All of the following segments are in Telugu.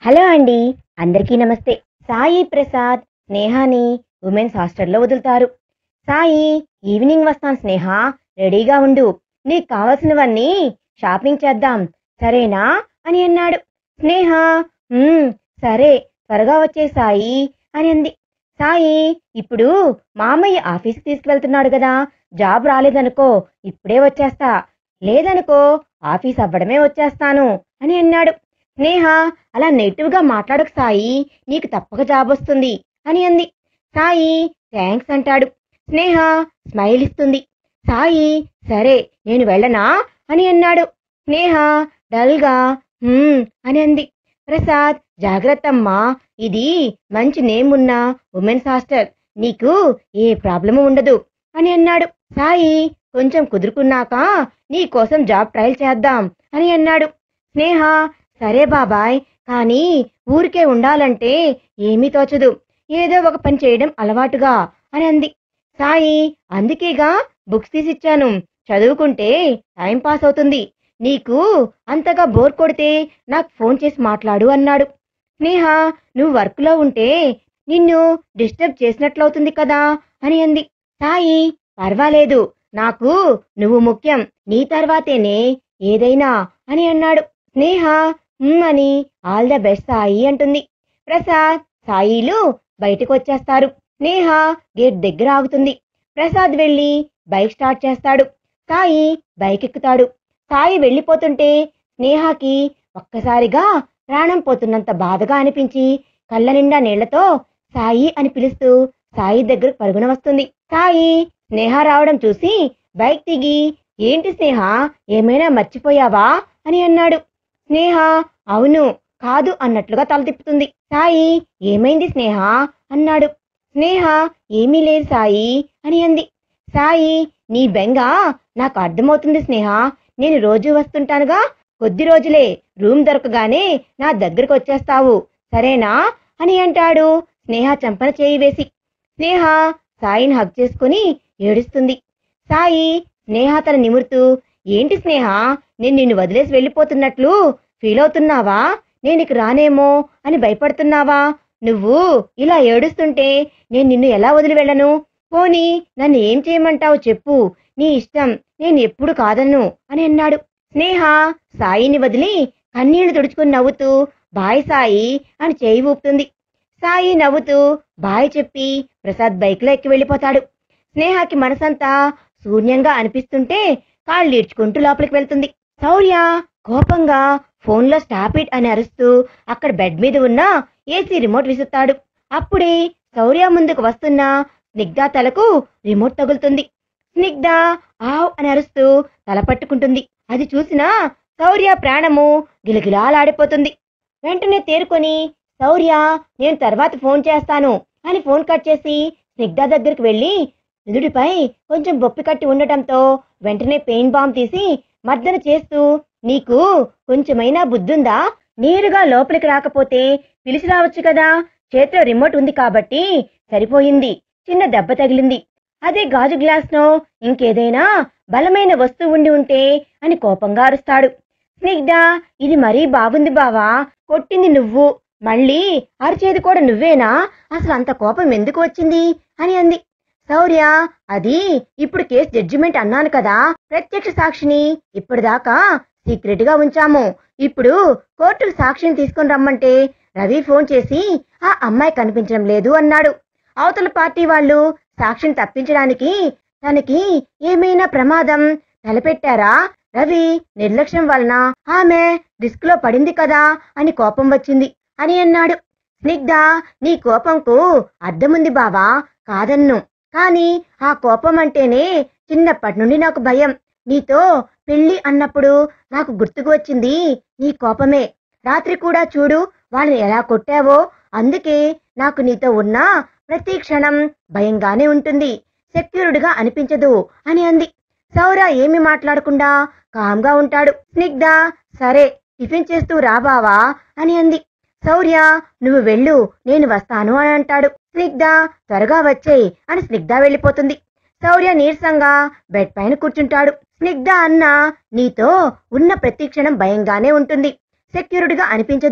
హలో అండి అందరికీ నమస్తే సాయి ప్రసాద్ స్నేహాని ఉమెన్స్ హాస్టల్లో వదులుతారు సాయి ఈవినింగ్ వస్తాను స్నేహ రెడీగా ఉండు నీకు కావలసినవన్నీ షాపింగ్ చేద్దాం సరేనా అని అన్నాడు స్నేహ "ఉమ్, సరే త్వరగా వచ్చే సాయి అని అంది సాయి ఇప్పుడు మామయ్య ఆఫీస్కి తీసుకువెళ్తున్నాడు కదా జాబ్ రాలేదనుకో ఇప్పుడే వచ్చేస్తా లేదనుకో ఆఫీస్ అవ్వడమే వచ్చేస్తాను అని అన్నాడు స్నేహ అలా నెగిటివ్గా మాట్లాడకు సాయి నీకు తప్పక జాబ్ వస్తుంది అని అంది సాయి థ్యాంక్స్ అంటాడు స్నేహ స్మైల్ ఇస్తుంది సాయి సరే నేను వెళ్ళనా అని అన్నాడు స్నేహ డల్గా "హ్మ్" అని అంది ప్రసాద్ జాగ్రత్తమ్మా ఇది మంచి నేమ్ ఉన్న ఉమెన్స్ హాస్టల్ నీకు ఏ ప్రాబ్లము ఉండదు అని అన్నాడు సాయి కొంచెం కుదురుకున్నాక నీ కోసం జాబ్ ట్రయల్ చేద్దాం అని అన్నాడు స్నేహ సరే బాబాయ్ కానీ ఊరికే ఉండాలంటే ఏమీ తోచదు ఏదో ఒక పని చేయడం అలవాటుగా అని అంది సాయి అందుకేగా బుక్స్ తీసిచ్చాను చదువుకుంటే టైం పాస్ అవుతుంది నీకు అంతగా బోర్ కొడితే నాకు ఫోన్ చేసి మాట్లాడు అన్నాడు స్నేహ నువ్వు వర్క్లో ఉంటే నిన్ను డిస్టర్బ్ చేసినట్లవుతుంది కదా అని అంది సాయి పర్వాలేదు నాకు నువ్వు ముఖ్యం నీ తర్వాతేనే ఏదైనా అని అన్నాడు స్నేహ "ఉమ్" అని ఆల్ ద బెస్ట్ సాయి అంటుంది ప్రసాద్ సాయిలు బయటకు వచ్చేస్తారు స్నేహ గేట్ దగ్గర ఆగుతుంది ప్రసాద్ వెళ్ళి బైక్ స్టార్ట్ చేస్తాడు సాయి బైక్ ఎక్కుతాడు సాయి వెళ్ళిపోతుంటే స్నేహకి ఒక్కసారిగా ప్రాణం పోతున్నంత బాధగా అనిపించి కళ్ళ నిండా నీళ్లతో సాయి అని పిలుస్తూ సాయి దగ్గరకు పరుగున వస్తుంది సాయి స్నేహ రావడం చూసి బైక్ దిగి ఏంటి స్నేహ ఏమైనా మర్చిపోయావా అని అన్నాడు స్నేహ అవును కాదు అన్నట్లుగా తల తిప్పుతుంది సాయి ఏమైంది స్నేహ అన్నాడు స్నేహ ఏమీ లేదు సాయి అని అంది సాయి నీ బెంగ నాకు అర్థమవుతుంది స్నేహ నేను రోజు వస్తుంటానుగా కొద్ది రోజులే రూమ్ దొరకగానే నా దగ్గరకు వచ్చేస్తావు సరేనా అని అంటాడు స్నేహ చంపన చేయి వేసి స్నేహ సాయిని హగ్ చేసుకుని ఏడుస్తుంది సాయి స్నేహ తన నిమురుతూ ఏంటి స్నేహ నేను నిన్ను వదిలేసి వెళ్ళిపోతున్నట్లు ఫీల్ అవుతున్నావా నేను ఇక రానేమో అని భయపడుతున్నావా నువ్వు ఇలా ఏడుస్తుంటే నేను నిన్ను ఎలా వదిలి వెళ్ళను పోనీ నన్ను ఏం చేయమంటావు చెప్పు నీ ఇష్టం నేను ఎప్పుడు కాదన్ను అని అన్నాడు స్నేహ సాయిని వదిలి కన్నీళ్లు తుడుచుకుని నవ్వుతూ బాయ్ సాయి అని చేయి ఊపుతుంది సాయి నవ్వుతూ బాయ్ చెప్పి ప్రసాద్ బైక్లో ఎక్కి వెళ్ళిపోతాడు స్నేహకి మనసంతా శూన్యంగా అనిపిస్తుంటే కాళ్ళు ఈడ్చుకుంటూ లోపలికి వెళ్తుంది శౌర్య కోపంగా ఫోన్లో స్టాప్ ఇట్ అని అరుస్తూ అక్కడ బెడ్ మీద ఉన్న ఏసీ రిమోట్ విసురుతాడు అప్పుడే శౌర్య ముందుకు వస్తున్న స్నిగ్ధ తలకు రిమోట్ తగులుతుంది స్నిగ్ధ ఆవ్ అని అరుస్తూ తల పట్టుకుంటుంది అది చూసిన శౌర్య ప్రాణము గిలగిలాలాడిపోతుంది వెంటనే తేరుకొని శౌర్య నేను తర్వాత ఫోన్ చేస్తాను అని ఫోన్ కట్ చేసి స్నిగ్ధ దగ్గరికి వెళ్ళి నుదుడిపై కొంచెం బొప్పి కట్టి ఉండటంతో వెంటనే పెయిన్ బాంబ్ తీసి మర్దన చేస్తూ నీకు కొంచెమైనా బుద్ధుందా నేరుగా లోపలికి రాకపోతే పిలిచి రావచ్చు కదా చేతిలో రిమోట్ ఉంది కాబట్టి సరిపోయింది చిన్న దెబ్బ తగిలింది అదే గాజు గ్లాస్నో ఇంకేదైనా బలమైన వస్తువు ఉండి ఉంటే అని కోపంగా అరుస్తాడు స్నిగ్ధ ఇది మరీ బాగుంది బావా కొట్టింది నువ్వు మళ్ళీ అరిచేది కూడా నువ్వేనా అసలు అంత కోపం ఎందుకు వచ్చింది అని అంది శౌర్య అది ఇప్పుడు కేసు జడ్జిమెంట్ అన్నాను కదా ప్రత్యక్ష సాక్షిని ఇప్పటిదాకా సీక్రెట్ గా ఉంచాము ఇప్పుడు కోర్టుకు సాక్షిని తీసుకొని రమ్మంటే రవి ఫోన్ చేసి ఆ అమ్మాయి కనిపించడం లేదు అన్నాడు అవతల పార్టీ వాళ్ళు సాక్షిని తప్పించడానికి తనకి ఏమైనా ప్రమాదం తలపెట్టారా రవి నిర్లక్ష్యం వలన ఆమె రిస్క్ లో పడింది కదా అని కోపం వచ్చింది అని అన్నాడు స్నిగ్ధ నీ కోపంకు అర్థముంది బావా కాదన్ను కానీ ఆ కోపం అంటేనే చిన్నప్పటి నుండి నాకు భయం నీతో పెళ్లి అన్నప్పుడు నాకు గుర్తుకు వచ్చింది నీ కోపమే రాత్రి కూడా చూడు వాళ్ళని ఎలా కొట్టావో అందుకే నాకు నీతో ఉన్న ప్రతి క్షణం భయంగానే ఉంటుంది సెక్యూర్డ్గా అనిపించదు అని అంది సౌర ఏమి మాట్లాడకుండా కామ్గా ఉంటాడు స్నిగ్ధ సరే టిఫిన్ చేస్తూ రాబావా అని అంది శౌర్య నువ్వు వెళ్ళు నేను వస్తాను అని అంటాడు స్నిగ్ధ త్వరగా వచ్చేయ్ అని స్నిగ్ధ వెళ్ళిపోతుంది శౌర్య నీరసంగా బెడ్ పైన కూర్చుంటాడు స్నిగ్ధ అన్న నీతో ఉన్న ప్రతి క్షణం భయంగానే ఉంటుంది సెక్యూర్డ్గా అనిపించదు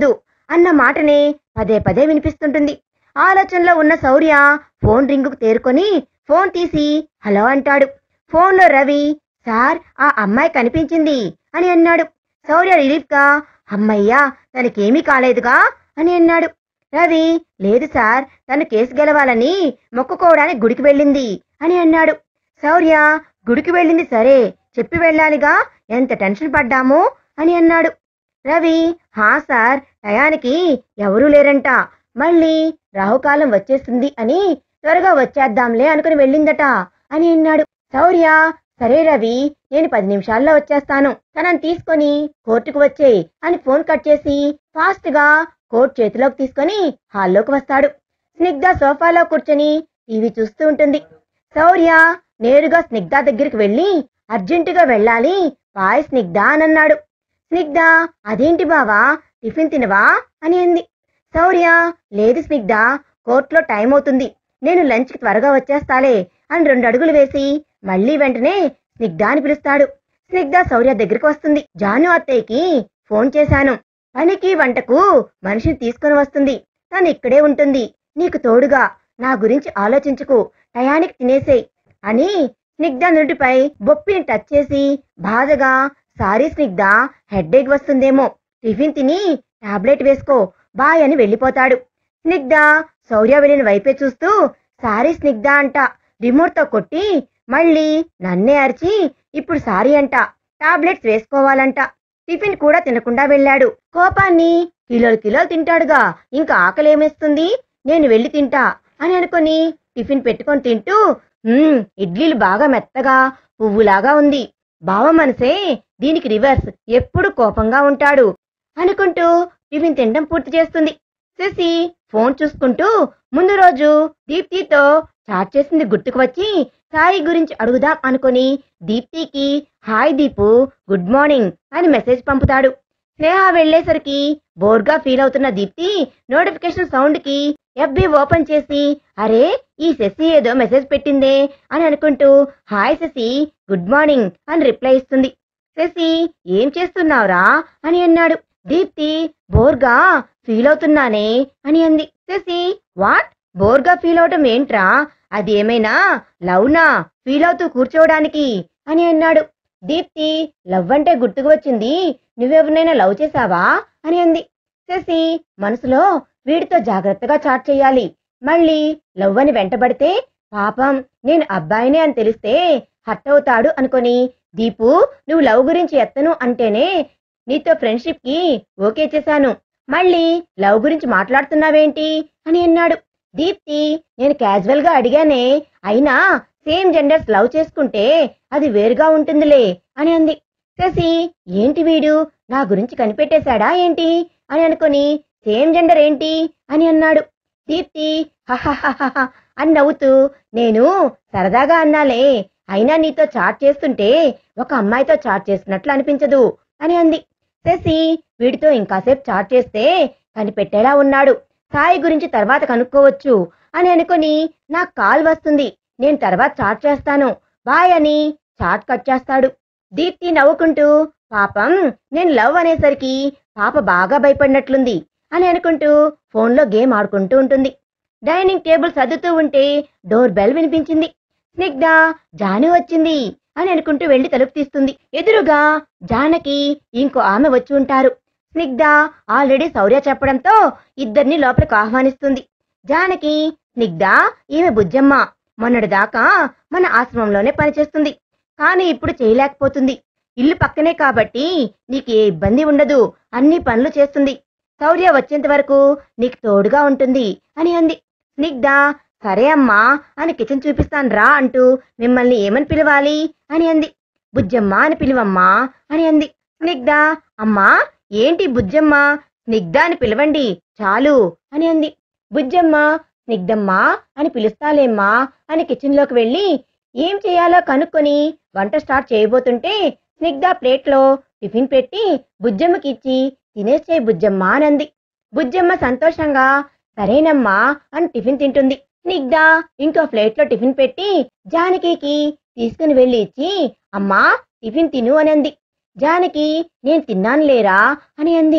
అన్న మాటనే పదే పదే వినిపిస్తుంటుంది ఆలోచనలో ఉన్న శౌర్య ఫోన్ రింగుకు తేరుకొని ఫోన్ తీసి హలో అంటాడు ఫోన్లో రవి సార్ ఆ అమ్మాయి కనిపించింది అని అన్నాడు శౌర్య రిలీఫ్గా అమ్మయ్యా తనకేమీ కాలేదుగా అని అన్నాడు రవి లేదు సార్ తను కేసు గెలవాలని మొక్కుకోవడానికి గుడికి వెళ్ళింది అని అన్నాడు శౌర్య గుడికి వెళ్ళింది సరే చెప్పి వెళ్ళాలిగా ఎంత టెన్షన్ పడ్డామో అని అన్నాడు రవి హా సార్ టయానికి ఎవరూ లేరంట మళ్ళీ రాహుకాలం వచ్చేస్తుంది అని త్వరగా వచ్చేద్దాంలే అనుకుని వెళ్ళిందట అని అన్నాడు శౌర్య సరే రవి నేను పది నిమిషాల్లో వచ్చేస్తాను తనని తీసుకొని కోర్టుకు వచ్చేయ్ అని ఫోన్ కట్ చేసి ఫాస్ట్ గా కోట్ చేతిలోకి తీసుకొని హాల్లోకి వస్తాడు స్నిగ్ధ సోఫాలో కూర్చొని టీవీ చూస్తూ ఉంటుంది శౌర్య నేరుగా స్నిగ్ధ దగ్గరికి వెళ్ళి అర్జెంటుగా వెళ్ళాలి బాయ్ స్నిగ్ధ అని అన్నాడు స్నిగ్ధ అదేంటి బావా టిఫిన్ తినవా అని అంది శౌర్య లేదు స్నిగ్ధ కోర్టులో టైం అవుతుంది నేను లంచ్కి త్వరగా వచ్చేస్తాలే అని రెండు అడుగులు వేసి మళ్ళీ వెంటనే స్నిగ్ధ అని పిలుస్తాడు స్నిగ్ధ శౌర్య దగ్గరికి వస్తుంది జాను అత్తయ్యకి ఫోన్ చేశాను పనికి వంటకు మనిషిని తీసుకొని వస్తుంది తను ఇక్కడే ఉంటుంది నీకు తోడుగా నా గురించి ఆలోచించుకు టయానికి తినేసేయ్ అని స్నిగ్ధ నుడిపై బొప్పిని టచ్ చేసి బాధగా సారీ స్నిగ్ధ హెడ్ఏక్ వస్తుందేమో టిఫిన్ తిని టాబ్లెట్ వేసుకో బాయ్ అని వెళ్ళిపోతాడు స్నిగ్ధ శౌర్య వెళ్ళిన వైపే చూస్తూ సారీ స్నిగ్ధ అంట రిమోట్తో కొట్టి మళ్ళీ నన్నే అరిచి ఇప్పుడు సారీ అంట టాబ్లెట్స్ వేసుకోవాలంట టిఫిన్ కూడా తినకుండా వెళ్ళాడు కోపాన్ని కిలోలు కిలోలు తింటాడుగా ఇంకా ఆకలేమేస్తుంది నేను వెళ్ళి తింటా అని అనుకొని టిఫిన్ పెట్టుకొని తింటూ "మ్మ్, ఇడ్లీలు బాగా మెత్తగా పువ్వులాగా ఉంది బావ మనసే దీనికి రివర్స్ ఎప్పుడు కోపంగా ఉంటాడు అనుకుంటూ టిఫిన్ తినడం పూర్తి చేస్తుంది శశి ఫోన్ చూసుకుంటూ ముందు రోజు దీప్తితో చాట్ చేసింది గుర్తుకు వచ్చి సాయి గురించి అడుగుదాం అనుకొని దీప్తికి హాయ్ దీపు గుడ్ మార్నింగ్ అని మెసేజ్ పంపుతాడు స్నేహ వెళ్ళేసరికి బోర్గా ఫీల్ అవుతున్న దీప్తి నోటిఫికేషన్ సౌండ్ కి ఎఫ్బి ఓపెన్ చేసి అరే ఈ శశి ఏదో మెసేజ్ పెట్టిందే అని అనుకుంటూ హాయ్ శశి గుడ్ మార్నింగ్ అని రిప్లై ఇస్తుంది శశి ఏం చేస్తున్నావురా అని అన్నాడు దీప్తి బోర్గా ఫీల్ అవుతున్నానే అని అంది శశి వాట్ బోర్గా ఫీల్ అవటం ఏంట్రా అది ఏమైనా లవ్నా ఫీల్ అవుతూ కూర్చోవడానికి అని అన్నాడు దీప్తి లవ్ అంటే గుర్తుకు వచ్చింది నువ్వెవరినైనా లవ్ చేశావా అని అంది శశి మనసులో వీడితో జాగ్రత్తగా చాట్ చేయాలి మళ్ళీ లవ్ అని వెంటబడితే పాపం నేను అబ్బాయినే అని తెలిస్తే హర్ట్ అవుతాడు అనుకొని దీపు నువ్వు లవ్ గురించి ఎత్తను అంటేనే నీతో ఫ్రెండ్షిప్ కి ఓకే చేశాను మళ్ళీ లవ్ గురించి మాట్లాడుతున్నావేంటి అని అన్నాడు దీప్తి నేను క్యాజువల్ గా అడిగానే అయినా సేమ్ జెండర్స్ లవ్ చేసుకుంటే అది వేరుగా ఉంటుందిలే అని అంది శశి ఏంటి వీడు నా గురించి కనిపెట్టేశాడా ఏంటి అని అనుకొని సేమ్ జెండర్ ఏంటి అని అన్నాడు దీప్తి హహహహహ అని నవ్వుతూ నేను సరదాగా అన్నాలే అయినా నీతో చాట్ చేస్తుంటే ఒక అమ్మాయితో చాట్ చేస్తున్నట్లు అనిపించదు అని అంది శశి వీడితో ఇంకాసేపు చాట్ చేస్తే కనిపెట్టేలా ఉన్నాడు సాయి గురించి తర్వాత కనుక్కోవచ్చు అని అనుకొని నాకు కాల్ వస్తుంది నేను తర్వాత చాట్ చేస్తాను బాయ్ అని చాట్ కట్ చేస్తాడు దీప్తి నవ్వుకుంటూ పాపం నేను లవ్ అనేసరికి పాప బాగా భయపడినట్లుంది అని అనుకుంటూ ఫోన్లో గేమ్ ఆడుకుంటూ ఉంటుంది డైనింగ్ టేబుల్ సర్దుతూ ఉంటే డోర్ బెల్ వినిపించింది స్నిగ్ధ జాను వచ్చింది అని అనుకుంటూ వెళ్లి తలుపు తీస్తుంది ఎదురుగా జానకి ఇంకో ఆమె వచ్చి ఉంటారు స్నిగ్ధ ఆల్రెడీ శౌర్య చెప్పడంతో ఇద్దరిని లోపలికి ఆహ్వానిస్తుంది జానకి స్నిగ్ధ ఈమె బుజ్జమ్మ మొన్నటిదాకా మన ఆశ్రమంలోనే పనిచేస్తుంది కానీ ఇప్పుడు చేయలేకపోతుంది ఇల్లు పక్కనే కాబట్టి నీకు ఏ ఇబ్బంది ఉండదు అన్ని పనులు చేస్తుంది శౌర్య వచ్చేంత వరకు నీకు తోడుగా ఉంటుంది అని అంది స్నిగ్ధ సరే అమ్మా అని కిచెన్ చూపిస్తాను రా అంటూ మిమ్మల్ని ఏమని పిలవాలి అని అంది బుజ్జమ్మ అని పిలువమ్మా అని అంది స్నిగ్ధ అమ్మా ఏంటి బుజ్జమ్మ స్నిగ్ధ అని పిలవండి చాలు అని అంది బుజ్జమ్మ స్నిగ్ధమ్మా అని పిలుస్తాలేమ్మా అని కిచెన్లోకి వెళ్ళి ఏం చేయాలో కనుక్కొని వంట స్టార్ట్ చేయబోతుంటే స్నిగ్ధ ప్లేట్లో టిఫిన్ పెట్టి బుజ్జమ్మకి ఇచ్చి తినేసే బుజ్జమ్మ అనంది బుజ్జమ్మ సంతోషంగా సరేనమ్మా అని టిఫిన్ తింటుంది స్నిగ్ధ ఇంకో ప్లేట్లో టిఫిన్ పెట్టి జానకికి తీసుకుని వెళ్ళి ఇచ్చి అమ్మా టిఫిన్ తిను అని అంది జానకి నేను తిన్నాను లేరా అని అంది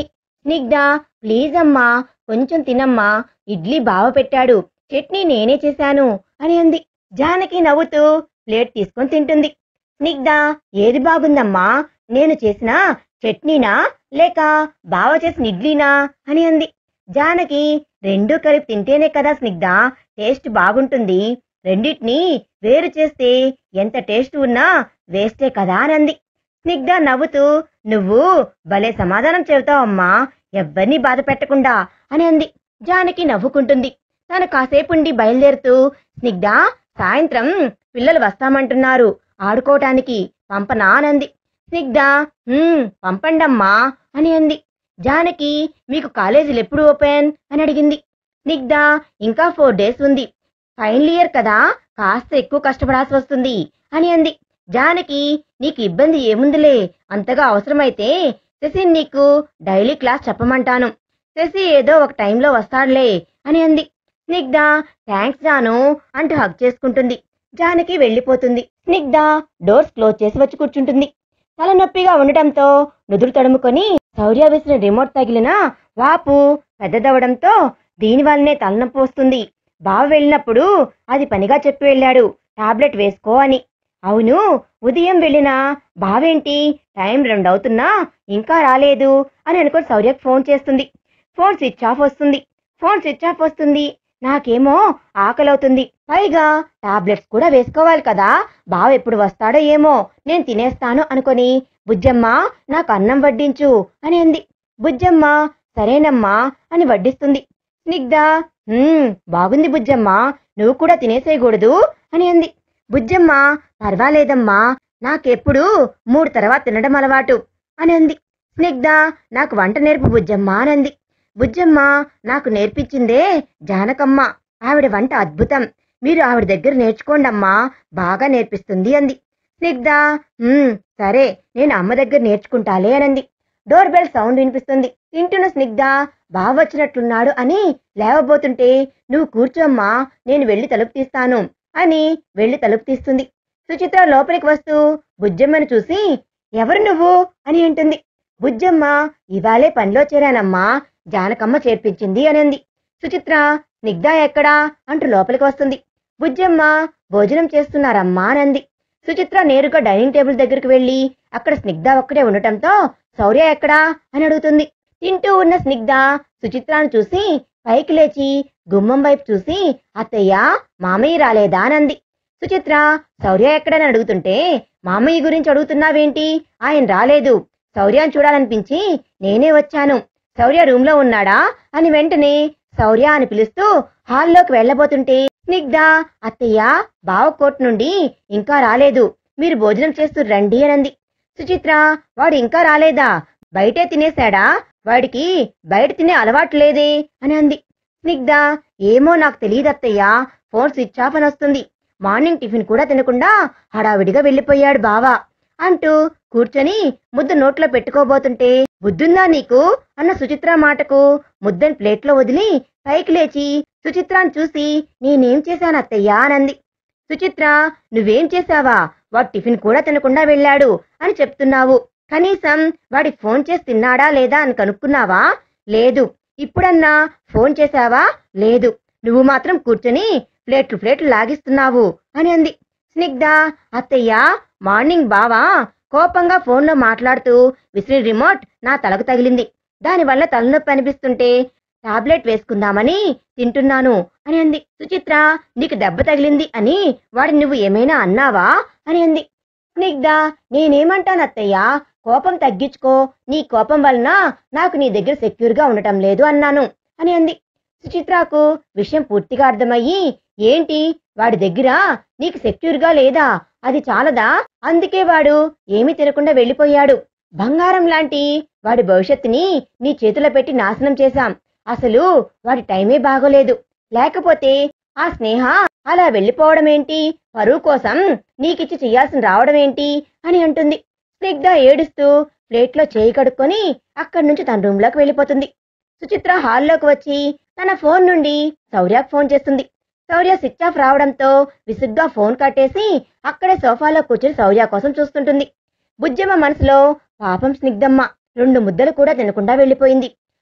స్నిగ్ధ ప్లీజ్ అమ్మా కొంచెం తినమ్మా ఇడ్లీ బావ పెట్టాడు చట్నీ నేనే చేశాను అని అంది జానకి నవ్వుతూ ప్లేట్ తీసుకొని తింటుంది స్నిగ్ధ ఏది బాగుందమ్మా నేను చేసిన చట్నీనా లేక బావ చేసిన ఇడ్లీనా అని అంది జానకి రెండూ కలిపి తింటేనే కదా స్నిగ్ధ టేస్ట్ బాగుంటుంది రెండిటిని వేరు చేస్తే ఎంత టేస్ట్ ఉన్నా వేస్టే కదా అని అంది స్నిగ్ధ నవ్వుతూ నువ్వు భలే సమాధానం చెబుతావమ్మా ఎవ్వరినీ బాధ పెట్టకుండా అని అంది జానకి నవ్వుకుంటుంది తను కాసేపుండి బయలుదేరుతూ స్నిగ్ధ సాయంత్రం పిల్లలు వస్తామంటున్నారు ఆడుకోవటానికి పంపనా అనంది స్నిగ్ధ "హ్మ్, పంపండమ్మా అని అంది జానకి మీకు కాలేజీలు ఎప్పుడు ఓపెన్ అని అడిగింది స్నిగ్ధ ఇంకా ఫోర్ డేస్ ఉంది ఫైనల్ ఇయర్ కదా కాస్త ఎక్కువ కష్టపడాల్సి వస్తుంది అని అంది జానకి నీకు ఇబ్బంది ఏముందిలే అంతగా అవసరమైతే శశి నీకు డైలీ క్లాస్ చెప్పమంటాను శశి ఏదో ఒక టైంలో వస్తాడులే అని అంది స్నిగ్ధ థ్యాంక్స్ జాను అంటూ హగ్ చేసుకుంటుంది జానకి వెళ్ళిపోతుంది స్నిగ్ధ డోర్స్ క్లోజ్ చేసి వచ్చి కూర్చుంటుంది తలనొప్పిగా ఉండటంతో నుదురు తడుముకొని శౌర్య వేసిన రిమోట్ తగిలిన వాపు పెద్దదవడంతో దీనివల్లనే తలనొప్పి వస్తుంది బావ వెళ్ళినప్పుడు అది పనిగా చెప్పి వెళ్ళాడు టాబ్లెట్ వేసుకో అని అవును ఉదయం వెళ్ళిన బావేంటి టైం రెండు అవుతున్నా ఇంకా రాలేదు అని అనుకుని శౌర్యకు ఫోన్ చేస్తుంది ఫోన్ స్విచ్ ఆఫ్ వస్తుంది ఫోన్ స్విచ్ ఆఫ్ వస్తుంది నాకేమో ఆకలవుతుంది పైగా టాబ్లెట్స్ కూడా వేసుకోవాలి కదా బావ ఎప్పుడు వస్తాడో ఏమో నేను తినేస్తాను అనుకొని బుజ్జమ్మ నాకు అన్నం వడ్డించు అని అంది బుజ్జమ్మ సరేనమ్మా అని వడ్డిస్తుంది స్నిగ్ధ "హ్మ్, బాగుంది బుజ్జమ్మ నువ్వు కూడా తినేసేయకూడదు అని అంది బుజ్జమ్మ పర్వాలేదమ్మా నాకెప్పుడు మూడు తర్వాత తినడం అలవాటు అని అంది స్నిగ్ధ నాకు వంట నేర్పు బుజ్జమ్మ అని అంది బుజ్జమ్మ నాకు నేర్పించిందే జానకమ్మ ఆవిడ వంట అద్భుతం మీరు ఆవిడ దగ్గర నేర్చుకోండమ్మా బాగా నేర్పిస్తుంది అంది స్నిగ్ధ "హ్మ్, సరే నేను అమ్మ దగ్గర నేర్చుకుంటాలే అనంది డోర్ బెల్ సౌండ్ వినిపిస్తుంది తింటున్న స్నిగ్ధ బావ వచ్చినట్లున్నాడు అని లేవబోతుంటే నువ్వు కూర్చోమ్మా నేను వెళ్ళి తలుపు తీస్తాను అని వెళ్ళి తలుపు తీస్తుంది సుచిత్ర లోపలికి వస్తూ బుజ్జమ్మను చూసి ఎవరు నువ్వు అని అంటుంది బుజ్జమ్మ ఇవాళే పనిలో చేరానమ్మా జానకమ్మ చేర్పించింది అనింది సుచిత్ర స్నిగ్ధ ఎక్కడా అంటూ లోపలికి వస్తుంది బుజ్జమ్మ భోజనం చేస్తున్నారమ్మా అనంది సుచిత్ర నేరుగా డైనింగ్ టేబుల్ దగ్గరికి వెళ్ళి అక్కడ స్నిగ్ధ ఒక్కడే ఉండటంతో శౌర్య ఎక్కడా అని అడుగుతుంది తింటూ ఉన్న స్నిగ్ధ సుచిత్రాను చూసి పైకి లేచి గుమ్మం వైపు చూసి అత్తయ్య మామయ్య రాలేదా అనంది సుచిత్ర శౌర్య ఎక్కడని అడుగుతుంటే మామయ్య గురించి అడుగుతున్నావేంటి ఆయన రాలేదు శౌర్యాన్ని చూడాలనిపించి నేనే వచ్చాను శౌర్య రూమ్ లో ఉన్నాడా అని వెంటనే శౌర్య అని పిలుస్తూ హాల్లోకి వెళ్ళబోతుంటే స్నిగ్ధ అత్తయ్య బావ కోర్టు నుండి ఇంకా రాలేదు మీరు భోజనం చేస్తూ రండి అనంది సుచిత్ర వాడు ఇంకా రాలేదా బయటే తినేశాడా వాడికి బయట తినే అలవాటు లేదే అని అంది స్నిగ్ధ ఏమో నాకు తెలియదు అత్తయ్య ఫోన్ స్విచ్ ఆఫ్ అని వస్తుంది మార్నింగ్ టిఫిన్ కూడా తినకుండా హడావిడిగా వెళ్ళిపోయాడు బావా అంటూ కూర్చొని ముద్ద నోట్లో పెట్టుకోబోతుంటే బుద్ధుందా నీకు అన్న సుచిత్ర మాటకు ముద్దను ప్లేట్లో వదిలి పైకి లేచి సుచిత్రాన్ని చూసి నేనేం చేశాను అత్తయ్యా అనంది సుచిత్ర నువ్వేం చేశావా వాడు టిఫిన్ కూడా తినకుండా వెళ్ళాడు అని చెప్తున్నావు కనీసం వాడికి ఫోన్ చేసి తిన్నాడా లేదా అని కనుక్కున్నావా లేదు ఇప్పుడన్నా ఫోన్ చేశావా లేదు నువ్వు మాత్రం కూర్చొని ప్లేట్లు ప్లేట్లు లాగిస్తున్నావు అని అంది స్నిగ్ధ అత్తయ్య మార్నింగ్ బావా కోపంగా ఫోన్లో మాట్లాడుతూ విసిరి రిమోట్ నా తలకు తగిలింది దానివల్ల తలనొప్పి అనిపిస్తుంటే టాబ్లెట్ వేసుకుందామని తింటున్నాను అని అంది సుచిత్ర నీకు దెబ్బ తగిలింది అని వాడిని నువ్వు ఏమైనా అన్నావా అని అంది స్నిగ్ధ నేనేమంటాను అత్తయ్య కోపం తగ్గించుకో నీ కోపం వలన నాకు నీ దగ్గర సెక్యూర్ గా ఉండటం లేదు అన్నాను అని అంది సుచిత్రకు విషయం పూర్తిగా అర్థమయ్యి ఏంటి వాడి దగ్గర నీకు సెక్యూర్ గా లేదా అది చాలదా అందుకే వాడు ఏమీ తినకుండా వెళ్ళిపోయాడు బంగారం లాంటి వాడి భవిష్యత్తుని నీ చేతిలో పెట్టి నాశనం చేశాం అసలు వాడి టైమే బాగోలేదు లేకపోతే ఆ స్నేహ అలా వెళ్ళిపోవడం ఏంటి పరువు కోసం నీకిచ్చి చెయ్యాల్సిన రావడం ఏంటి అని అంటుంది స్నిగ్ధ ఏడుస్తూ ప్లేట్లో చేయి కడుక్కొని అక్కడి నుంచి తన రూమ్లోకి వెళ్ళిపోతుంది సుచిత్ర హాల్లోకి వచ్చి తన ఫోన్ నుండి శౌర్యకు ఫోన్ చేస్తుంది శౌర్య స్విచ్ ఆఫ్ రావడంతో విసుగ్గా ఫోన్ కట్టేసి అక్కడే సోఫాలో కూర్చుని శౌర్య కోసం చూస్తుంటుంది బుజ్జమ్మ మనసులో పాపం స్నిగ్ధమ్మ రెండు ముద్దలు కూడా తినకుండా వెళ్ళిపోయింది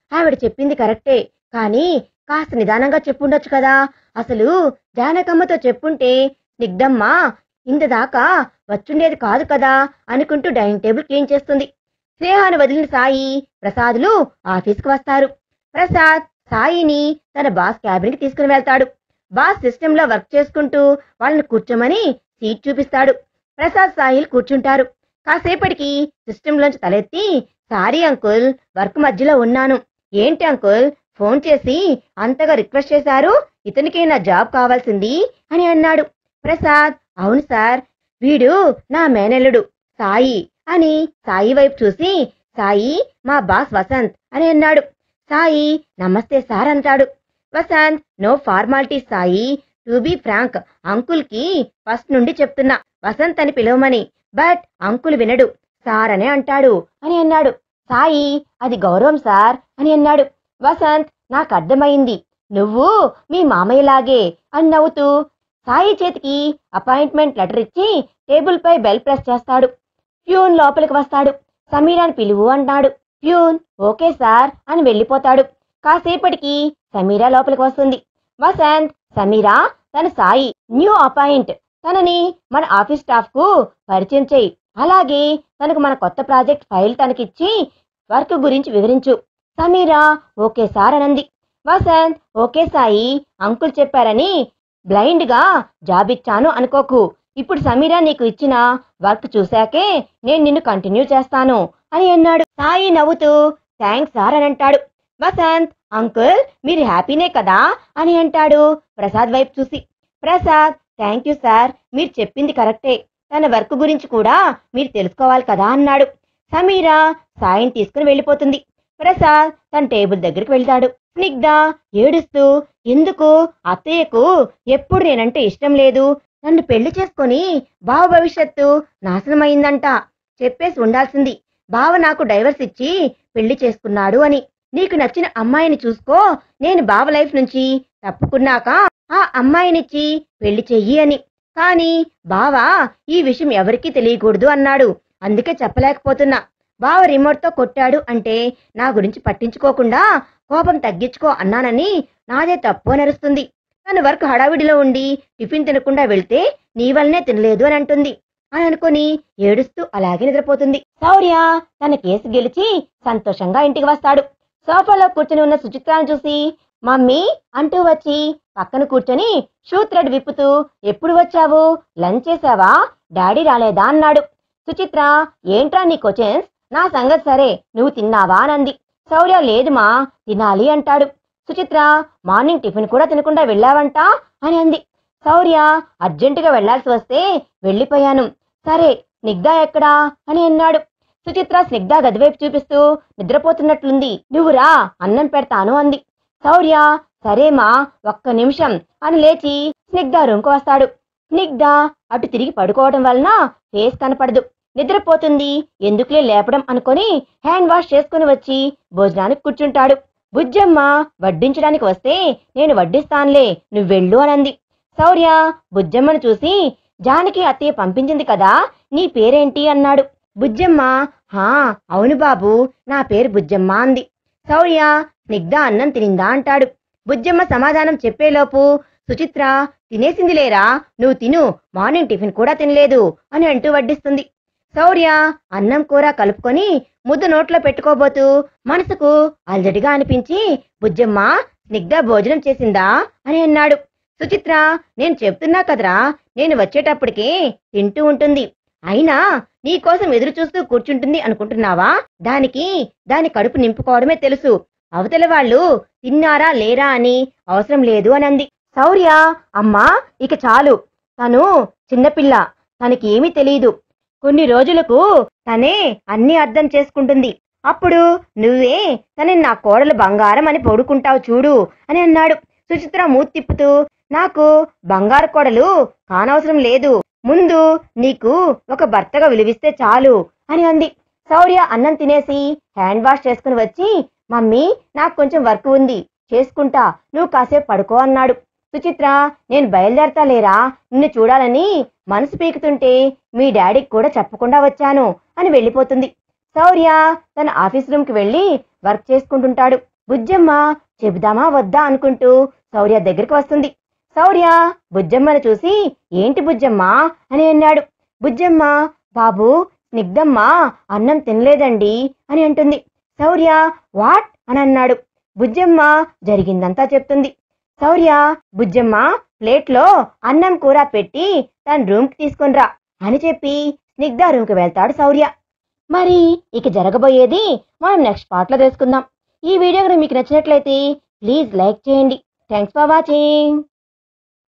ఆవిడ చెప్పింది కరెక్టే కానీ కాస్త నిదానంగా చెప్పుండొచ్చు కదా అసలు జానకమ్మతో చెప్పుంటే స్నిగ్ధమ్మ ఇంత దాకా వచ్చుండేది కాదు కదా అనుకుంటూ డైనింగ్ టేబుల్ క్లీన్ చేస్తుంది స్నేహాన్ని వదిలిన సాయి ప్రసాద్లు ఆఫీస్కి వస్తారు ప్రసాద్ సాయిని తన బాస్ క్యాబిన్కి తీసుకుని వెళ్తాడు బాస్ సిస్టంలో వర్క్ చేసుకుంటూ వాళ్ళని కూర్చోమని సీట్ చూపిస్తాడు ప్రసాద్ సాయిలు కూర్చుంటారు కాసేపటికి సిస్టంలోంచి తలెత్తి సారీ అంకుల్ వర్క్ మధ్యలో ఉన్నాను ఏంటి అంకుల్ ఫోన్ చేసి అంతగా రిక్వెస్ట్ చేశారు ఇతనికి నా జాబ్ కావాల్సింది అని అన్నాడు ప్రసాద్ అవును సార్ వీడు నా మేనల్లుడు సాయి అని సాయి వైపు చూసి సాయి మా బాస్ వసంత్ అని అన్నాడు సాయి నమస్తే సార్ అంటాడు Vasanth no formality Sai to be frank uncle కి ఫస్ట్ నుండి చెప్తున్నా వసంత్ అని పిలవమని బట్ అంకుల్ వినడు సార్ అనే అంటాడు అని అన్నాడు సాయి అది గౌరవం సార్ అని అన్నాడు వసంత్ నాకు అర్థమైంది నువ్వు మీ మామయ్యలాగే అని నవ్వుతూ సాయి చేతికి అపాయింట్మెంట్ లెటర్ ఇచ్చి టేబుల్ పై బెల్ ప్రెస్ చేస్తాడు ప్యూన్ లోపలికి వస్తాడు సమీరాని పిలువు అంటాడు ప్యూన్ ఓకే సార్ అని వెళ్ళిపోతాడు కాసేపటికి సమీరా లోపలికి వస్తుంది వసంత్ సమీరా తన సాయి న్యూ అపాయింట్ తనని మన ఆఫీస్ స్టాఫ్ కు పరిచయం చేయి అలాగే తనకు మన కొత్త ప్రాజెక్ట్ ఫైల్ తనకిచ్చి వర్క్ గురించి వివరించు సమీరా ఓకే సార్ అనంది వసంత్ ఓకే సాయి అంకుల్ చెప్పారని బ్లైండ్ గా జాబ్ ఇచ్చాను అనుకోకు ఇప్పుడు సమీరా నీకు ఇచ్చిన వర్క్ చూశాకే నేను నిన్ను కంటిన్యూ చేస్తాను అని అన్నాడు సాయి నవ్వుతూ థ్యాంక్స్ సార్ అని అంటాడు వసంత్ అంకుల్ మీరు హ్యాపీనే కదా అని అంటాడు ప్రసాద్ వైపు చూసి ప్రసాద్ థ్యాంక్ యూ సార్ మీరు చెప్పింది కరెక్టే తన వర్క్ గురించి కూడా మీరు తెలుసుకోవాలి కదా అన్నాడు సమీరా సాయం తీసుకుని వెళ్ళిపోతుంది ప్రసాద్ తన టేబుల్ దగ్గరికి వెళ్తాడు స్నిగ్ధ ఏడుస్తూ ఎందుకు అత్తయ్యకు ఎప్పుడు నేనంటే ఇష్టం లేదు నన్ను పెళ్లి చేసుకొని బావ భవిష్యత్తు నాశనమైందంట చెప్పేసి ఉండాల్సింది బావ నాకు డైవర్స్ ఇచ్చి పెళ్లి చేసుకున్నాడు అని నీకు నచ్చిన అమ్మాయిని చూసుకో నేను బావ లైఫ్ నుంచి తప్పుకున్నాక ఆ అమ్మాయినిచ్చి పెళ్లి చెయ్యి అని కానీ బావ ఈ విషయం ఎవరికీ తెలియకూడదు అన్నాడు అందుకే చెప్పలేకపోతున్నా బావ రిమోట్తో కొట్టాడు అంటే నా గురించి పట్టించుకోకుండా కోపం తగ్గించుకో అన్నానని నాదే తప్పు అని అరుస్తుంది తన వర్క్ హడావిడిలో ఉండి టిఫిన్ తినకుండా వెళ్తే నీ వల్లనే తినలేదు అని అంటుంది అని అనుకుని ఏడుస్తూ అలాగే నిద్రపోతుంది శౌర్య తన కేసు గెలిచి సంతోషంగా ఇంటికి వస్తాడు సోఫాలో కూర్చుని ఉన్న సుచిత్రాను చూసి మమ్మీ అంటూ వచ్చి పక్కన కూర్చొని షూ థ్రెడ్ విప్పుతూ ఎప్పుడు వచ్చావు లంచ్ చేసావా డాడీ రాలేదా అన్నాడు సుచిత్ర ఏంట్రా నీ క్వశ్చన్స్ నా సంగతి సరే నువ్వు తిన్నావా అనంది శౌర్య లేదుమా తినాలి అంటాడు సుచిత్ర మార్నింగ్ టిఫిన్ కూడా తినకుండా వెళ్ళావంట అని అంది శౌర్య అర్జెంటుగా వెళ్లాల్సి వస్తే వెళ్ళిపోయాను సరే స్నిగ్ధ ఎక్కడా అని అన్నాడు సుచిత్ర స్నిగ్ధ గదివైపు చూపిస్తూ నిద్రపోతున్నట్లుంది నువ్వు రా అన్నం పెడతాను అంది శౌర్య సరేమా ఒక్క నిమిషం అని లేచి స్నిగ్ధ రూమ్కు వస్తాడు స్నిగ్ధ అటు తిరిగి పడుకోవడం వలన ఫేస్ కనపడదు నిద్రపోతుంది ఎందుకులే లేపడం అనుకొని హ్యాండ్ వాష్ చేసుకుని వచ్చి భోజనానికి కూర్చుంటాడు బుజ్జమ్మ వడ్డించడానికి వస్తే నేను వడ్డిస్తానులే నువ్వెళ్ళు అనంది శౌర్య బుజ్జమ్మను చూసి జానకి అత్తయ్య పంపించింది కదా నీ పేరేంటి అన్నాడు బుజ్జమ్మ హా అవును బాబు నా పేరు బుజ్జమ్మ అంది శౌర్య స్నిగ్ధ అన్నం తినిందా అంటాడు బుజ్జమ్మ సమాధానం చెప్పేలోపు సుచిత్ర తినేసింది లేరా నువ్వు తిను మార్నింగ్ టిఫిన్ కూడా తినలేదు అని అంటూ వడ్డిస్తుంది శౌర్య అన్నం కూర కలుపుకొని ముద్ద నోట్లో పెట్టుకోబోతూ మనసుకు అలజడిగా అనిపించి బుజ్జమ్మ స్నిగ్ధ భోజనం చేసిందా అని అన్నాడు సుచిత్ర నేను చెప్తున్నా కదరా నేను వచ్చేటప్పటికే తింటూ ఉంటుంది అయినా నీకోసం ఎదురు చూస్తూ కూర్చుంటుంది అనుకుంటున్నావా దానికి దాని కడుపు నింపుకోవడమే తెలుసు అవతల వాళ్ళు తిన్నారా లేరా అని అవసరం లేదు అని అంది శౌర్య అమ్మా ఇక చాలు తను చిన్నపిల్ల తనకి ఏమీ తెలియదు కొన్ని రోజులకు తనే అన్నీ అర్థం చేసుకుంటుంది అప్పుడు నువ్వే తనని నా కోడలు బంగారం అని పొడుకుంటావు చూడు అని అన్నాడు సుచిత్ర మూతి తిప్పుతూ నాకు బంగారు కోడలు కానవసరం లేదు ముందు నీకు ఒక భర్తగా విలువిస్తే చాలు అని అంది శౌర్య అన్నం తినేసి హ్యాండ్ వాష్ చేసుకుని వచ్చి మమ్మీ నాకు కొంచెం వర్క్ ఉంది చేసుకుంటా నువ్వు కాసేపు పడుకో అన్నాడు సుచిత్ర నేను బయలుదేరతా లేరా నిన్ను చూడాలని మనసు పీకుతుంటే మీ డాడీకి కూడా చెప్పకుండా వచ్చాను అని వెళ్ళిపోతుంది శౌర్య తన ఆఫీస్ రూమ్కి వెళ్ళి వర్క్ చేసుకుంటుంటాడు బుజ్జమ్మ చెబుదామా వద్దా అనుకుంటూ శౌర్య దగ్గరికి వస్తుంది శౌర్య బుజ్జమ్మను చూసి ఏంటి బుజ్జమ్మ అని అన్నాడు బుజ్జమ్మ బాబు స్నిగ్ధమ్మ అన్నం తినలేదండి అని అంటుంది శౌర్య వాట్ అని అన్నాడు బుజ్జమ్మ జరిగిందంతా చెప్తుంది శౌర్య బుజ్జమ్మ ప్లేట్లో అన్నం కూర పెట్టి తన రూమ్కి తీసుకునిరా అని చెప్పి స్నిగ్ధ రూమ్కి వెళ్తాడు శౌర్య మరి ఇక జరగబోయేది మనం నెక్స్ట్ పార్ట్లో తెలుసుకుందాం ఈ వీడియో కనుక మీకు నచ్చినట్లయితే ప్లీజ్ లైక్ చేయండి థ్యాంక్స్ ఫర్ వాచింగ్